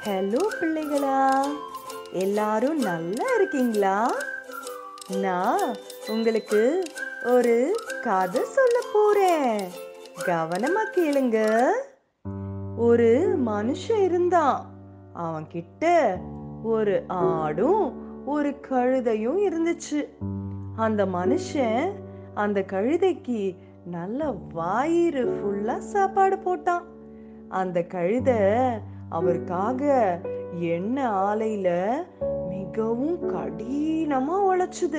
hello பிள்ளைகளா எல்லாரும் நல்லா இருக்கீங்களா நான் உங்களுக்கு ஒரு கதை சொல்ல போறேன் கவனமா கேளுங்க ஒரு மனுஷன் இருந்தான் அவன் கிட்ட ஒரு ஆடும் ஒரு கழுதையும் இருந்துச்சு அந்த மனுஷன் அந்த கழுதைக்கு நல்ல வயிறு ஃபுல்லா சாப்பாடு போட்டான் அந்த கழுதை அவருக்காக எண்ணெய் ஆலையில மிகவும் கடினமா உழைச்சுது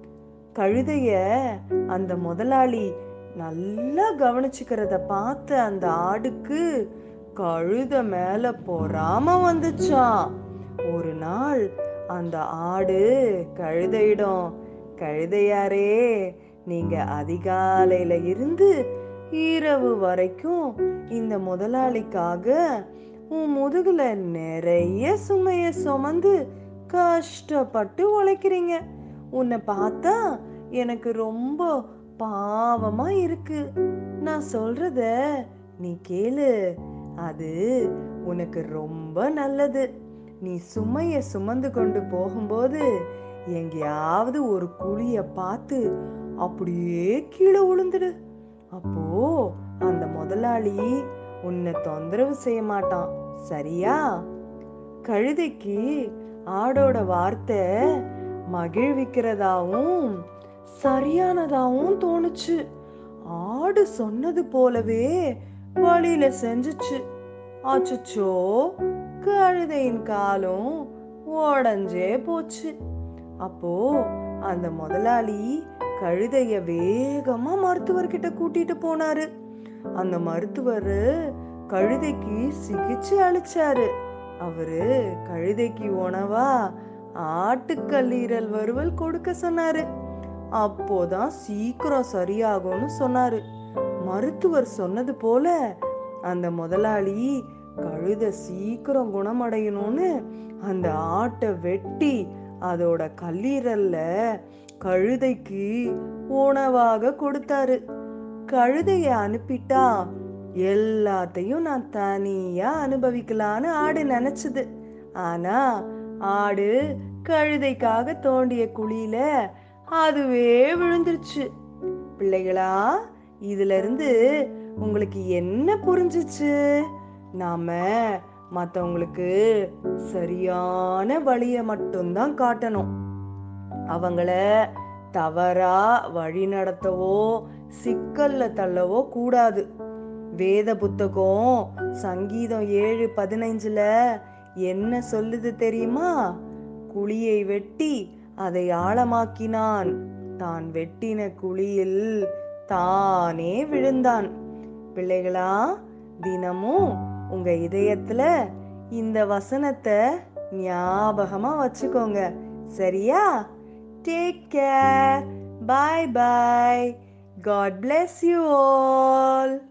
கழுதைய அந்த முதலாளி நல்லா கவனிச்சுக்கிறத பார்த்து அந்த ஆடுக்கு கழுத மேல பொறாம வந்துச்சாம் ஒரு நாள் அந்த ஆடு கழுதையிடம் கழுதையாரே நீங்க அதிகாலையில இருந்து இரவு வரைக்கும் இந்த முதலாளிக்காக உன் முதுகுல நிறைய சுமைய சுமந்து கஷ்டப்பட்டு உழைக்கிறீங்க உன்னை பார்த்தா எனக்கு ரொம்ப பாவமா இருக்கு நான் சொல்றத நீ கேளு அது உனக்கு ரொம்ப நல்லது நீ சுமைய சுமந்து கொண்டு போகும்போது எங்கேயாவது ஒரு குழிய பார்த்து அப்படியே கீழே விழுந்துடு அப்போ அந்த முதலாளி உன்னை தொந்தரவு செய்ய மாட்டான் சரியா கழுதைக்கு ஆடோட வார்த்தை மகிழ்விக்கிறதாவும் சரியானதாவும் தோணுச்சு ஆடு சொன்னது போலவே வழியில செஞ்சுச்சு அச்சச்சோ கழுதையின் காலும் உடஞ்சே போச்சு அப்போ அந்த முதலாளி கழுதைய வேகமா மருத்துவர்கிட்ட கூட்டிட்டு போனாரு அந்த மருத்துவர் கழுதைக்கு சிகிச்சை அளிச்சாரு அவரு கழுதைக்கு உணவா ஆட்டுக்கல்லீரல் வறுவல் கொடுக்க சொன்னாரு அப்போதான் சீக்கிரம் சரியாகும்னு சொன்னாரு மருத்துவர் சொன்னது போல அந்த முதலாளி கழுத சீக்கிரம் குணமடையணும்னு அந்த ஆட்டை வெட்டி அதோட கல்லீரல்ல கழுதைக்கு உணவாக கொடுத்தாரு கழுதைய அனுப்பிட்டா எல்லாத்தையும் நான் தனியா அனுபவிக்கலான்னு ஆடு நினைச்சது ஆனா ஆடு கழுதைக்காக தோண்டிய குழியில அதுவே விழுந்துருச்சு பிள்ளைகளா இதுல இருந்து உங்களுக்கு என்ன புரிஞ்சுச்சு நாம மத்தவங்களுக்கு சரியான வழிய மட்டும்தான் காட்டணும் அவங்கள தவறா வழி நடத்தவோ சிக்கல்ல தள்ளவோ கூடாது வேத புத்தகம் சங்கீதம் ஏழு பதினைஞ்சுல என்ன சொல்லுது தெரியுமா குழியை வெட்டி அதை ஆழமாக்கினான் தான் வெட்டின குழியில் தானே விழுந்தான் பிள்ளைகளா தினமும் உங்க இதயத்துல இந்த வசனத்தை ஞாபகமா வச்சுக்கோங்க சரியா take care bye bye god bless you all